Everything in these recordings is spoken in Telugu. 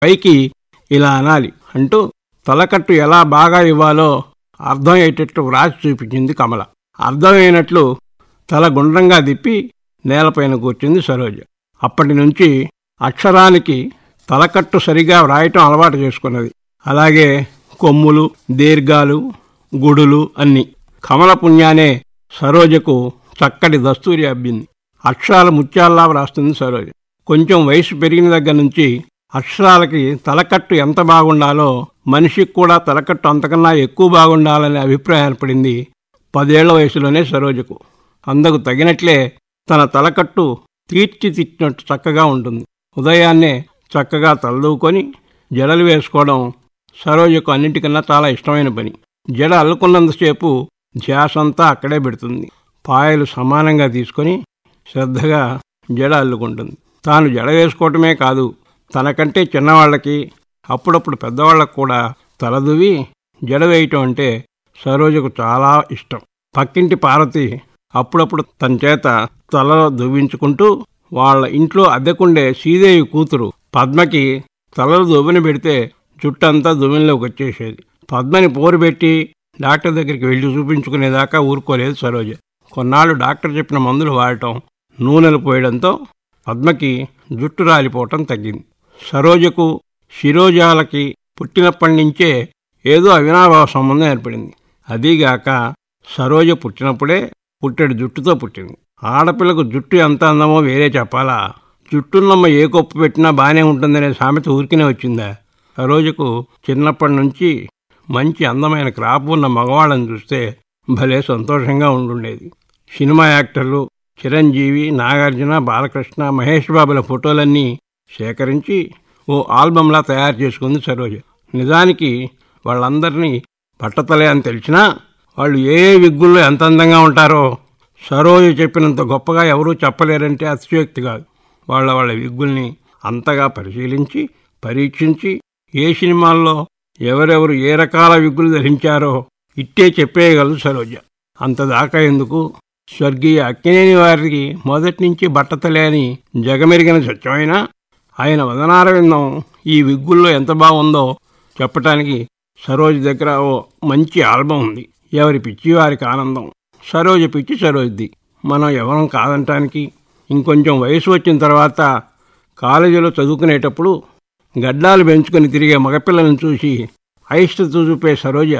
పైకి ఇలా అనాలి అంటూ తలకట్టు ఎలా బాగా ఇవ్వాలో అర్థమయ్యేటట్లు వ్రాసి చూపించింది కమల అర్థమైనట్లు తల గుండ్రంగా తిప్పి నేలపైన కూర్చుంది సరోజ అప్పటి నుంచి అక్షరానికి తలకట్టు సరిగా వ్రాయటం అలవాటు చేసుకున్నది అలాగే కొమ్ములు దీర్ఘాలు గుడులు అన్ని కమల పుణ్యానే సరోజకు చక్కటి దస్తూరి అబ్బింది అక్షరాలు ముత్యాల్లా వ్రాస్తుంది సరోజ కొంచెం వయసు పెరిగిన దగ్గర నుంచి అక్షరాలకి తలకట్టు ఎంత బాగుండాలో మనిషికి కూడా తలకట్టు అంతకన్నా ఎక్కువ బాగుండాలనే అభిప్రాయం ఏర్పడింది పదేళ్ల వయసులోనే సరోజకు అందుకు తగినట్లే తన తలకట్టు తీర్చిదిద్దినట్టు చక్కగా ఉంటుంది ఉదయాన్నే చక్కగా తలదూకొని జడలు వేసుకోవడం సరోజకు అన్నిటికన్నా చాలా ఇష్టమైన పని జడ అల్లుకున్నంతసేపు ధ్యాసంతా అక్కడే పెడుతుంది పాయలు సమానంగా తీసుకొని శ్రద్ధగా జడ అల్లుకుంటుంది తాను జడ వేసుకోవటమే కాదు తనకంటే చిన్నవాళ్ళకి అప్పుడప్పుడు పెద్దవాళ్ళకు కూడా తలదువి జడ వేయటం అంటే సరోజకు చాలా ఇష్టం పక్కింటి పార్వతి అప్పుడప్పుడు తన చేత తలలో దువ్వించుకుంటూ వాళ్ళ ఇంట్లో అద్దెకుండే శ్రీదేవి కూతురు పద్మకి తలలో దువ్వెన పెడితే జుట్టంతా దువ్వెనలోకి వచ్చేసేది పద్మని పోరు పెట్టి డాక్టర్ దగ్గరికి వెళ్ళి చూపించుకునేదాకా ఊరుకోలేదు సరోజ కొన్నాళ్ళు డాక్టర్ చెప్పిన మందులు వాడటం నూనెలు పోయడంతో పద్మకి జుట్టు రాలిపోవటం తగ్గింది సరోజకు శిరోజాలకి పుట్టినప్పటి నుంచే ఏదో అవినాభావ సంబంధం ఏర్పడింది అదీగాక సరోజ పుట్టినప్పుడే పుట్టెడు జుట్టుతో పుట్టింది ఆడపిల్లకు జుట్టు ఎంత అందమో వేరే చెప్పాలా జుట్టున్నమ్మ ఏ కొప్పు పెట్టినా బాగానే ఉంటుందనే సామెత ఊరికినే వచ్చిందా సరోజకు చిన్నప్పటి నుంచి మంచి అందమైన క్రాప్ ఉన్న మగవాళ్ళని చూస్తే భలే సంతోషంగా ఉండుండేది సినిమా యాక్టర్లు చిరంజీవి నాగార్జున బాలకృష్ణ మహేష్ బాబుల ఫోటోలన్నీ సేకరించి ఓ ఆల్బంలా తయారు చేసుకుంది సరోజ నిజానికి వాళ్ళందరినీ బట్టతలే అని తెలిసినా వాళ్ళు ఏ ఏ విగ్గుల్లో ఎంత అందంగా ఉంటారో సరోజ చెప్పినంత గొప్పగా ఎవరూ చెప్పలేరంటే అతిశయోక్తి కాదు వాళ్ళ వాళ్ళ విగ్గుల్ని అంతగా పరిశీలించి పరీక్షించి ఏ సినిమాల్లో ఎవరెవరు ఏ రకాల విగ్గులు ధరించారో ఇట్టే చెప్పేయగలదు సరోజ అంతదాకా ఎందుకు స్వర్గీయ అక్కినేని వారికి మొదటి నుంచి బట్టతలే అని జగమెరిగిన సత్యమైనా ఆయన వదనారవిందం ఈ విగ్గుల్లో ఎంత బాగుందో చెప్పటానికి సరోజ దగ్గర ఓ మంచి ఆల్బం ఉంది ఎవరి పిచ్చి వారికి ఆనందం సరోజ పిచ్చి సరోజ్ది మనం ఎవరం కాదంటానికి ఇంకొంచెం వయసు వచ్చిన తర్వాత కాలేజీలో చదువుకునేటప్పుడు గడ్డాలు పెంచుకొని తిరిగే మగపిల్లలను చూసి అయిష్టత చూపే సరోజ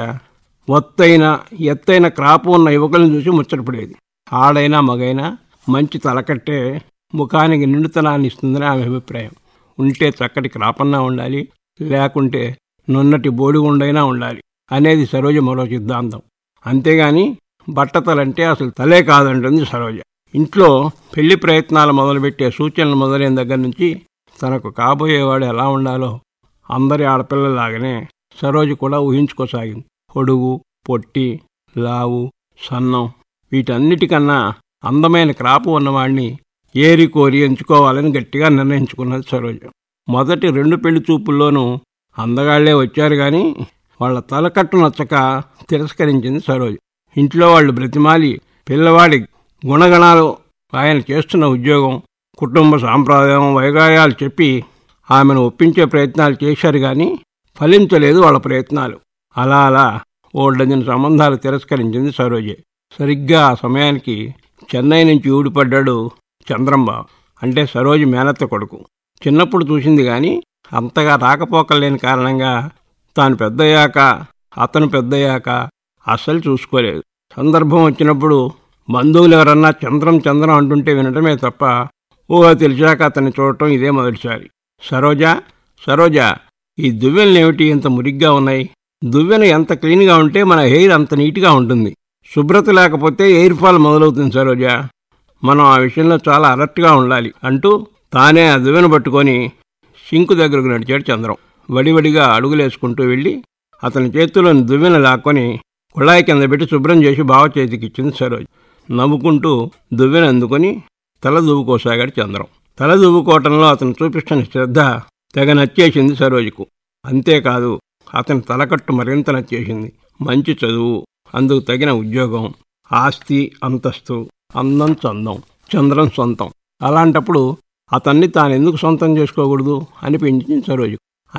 ఒత్తైన ఎత్తైన క్రాపు ఉన్న యువకులను చూసి ముచ్చటపడేది ఆడైనా మగైనా మంచి తలకట్టే ముఖానికి నిండుతనాన్ని ఇస్తుందని ఆమె అభిప్రాయం ఉంటే చక్కటి క్రాపన్నా ఉండాలి లేకుంటే నున్నటి బోడిగుండైనా ఉండాలి అనేది సరోజ మరో సిద్ధాంతం అంతేగాని బట్టతలంటే అసలు తలే కాదంటుంది సరోజ ఇంట్లో పెళ్లి ప్రయత్నాలు మొదలుపెట్టే సూచనలు మొదలైన దగ్గర నుంచి తనకు కాబోయేవాడు ఎలా ఉండాలో అందరి ఆడపిల్లలాగానే సరోజ కూడా ఊహించుకోసాగింది పొడుగు పొట్టి లావు సన్నం వీటన్నిటికన్నా అందమైన క్రాపు ఉన్నవాడిని ఏరి కోరి ఎంచుకోవాలని గట్టిగా నిర్ణయించుకున్నది సరోజ మొదటి రెండు పెళ్లి చూపుల్లోనూ అందగాళ్లే వచ్చారు గాని వాళ్ళ తలకట్టు నచ్చక తిరస్కరించింది సరోజ ఇంట్లో వాళ్ళు బ్రతిమాలి పిల్లవాడి గుణగణాలు ఆయన చేస్తున్న ఉద్యోగం కుటుంబ సాంప్రదాయం వైగాయాలు చెప్పి ఆమెను ఒప్పించే ప్రయత్నాలు చేశారు కానీ ఫలించలేదు వాళ్ళ ప్రయత్నాలు అలా అలా ఓ డజన్ సంబంధాలు తిరస్కరించింది సరోజే సరిగ్గా ఆ సమయానికి చెన్నై నుంచి ఊడిపడ్డాడు చంద్రంబాబు అంటే సరోజి మేనత్త కొడుకు చిన్నప్పుడు చూసింది కానీ అంతగా రాకపోకలేని కారణంగా తాను పెద్దయ్యాక అతను పెద్దయ్యాక అస్సలు చూసుకోలేదు సందర్భం వచ్చినప్పుడు బంధువులు ఎవరన్నా చంద్రం చంద్రం అంటుంటే వినటమే తప్ప ఊహ తెలిసాక అతన్ని చూడటం ఇదే మొదటిసారి సరోజ సరోజ ఈ దువ్వెనలేమిటి ఇంత మురిగ్గా ఉన్నాయి దువ్వెన ఎంత క్లీన్గా ఉంటే మన హెయిర్ అంత నీట్గా ఉంటుంది శుభ్రత లేకపోతే ఎయిర్ ఫాల్ మొదలవుతుంది సరోజ మనం ఆ విషయంలో చాలా అలర్ట్గా ఉండాలి అంటూ తానే ఆ దువ్వెన పట్టుకొని సింకు దగ్గరకు నడిచాడు చంద్రం వడివడిగా అడుగులేసుకుంటూ వెళ్ళి అతని చేతిలోని దువ్వెన లాక్కొని కుళాయి కింద పెట్టి శుభ్రం చేసి బావ చేతికిచ్చింది సరోజ్ నవ్వుకుంటూ దువ్వెన అందుకొని తల దువ్వుకోసాగాడు చంద్రం తల దువ్వుకోవటంలో అతను చూపిస్తున్న శ్రద్ధ తెగ నచ్చేసింది సరోజకు అంతేకాదు అతని తలకట్టు మరింత నచ్చేసింది మంచి చదువు అందుకు తగిన ఉద్యోగం ఆస్తి అంతస్తు అందం చందం చంద్రం సొంతం అలాంటప్పుడు అతన్ని తాను ఎందుకు సొంతం చేసుకోకూడదు అనిపించింది సరోజకు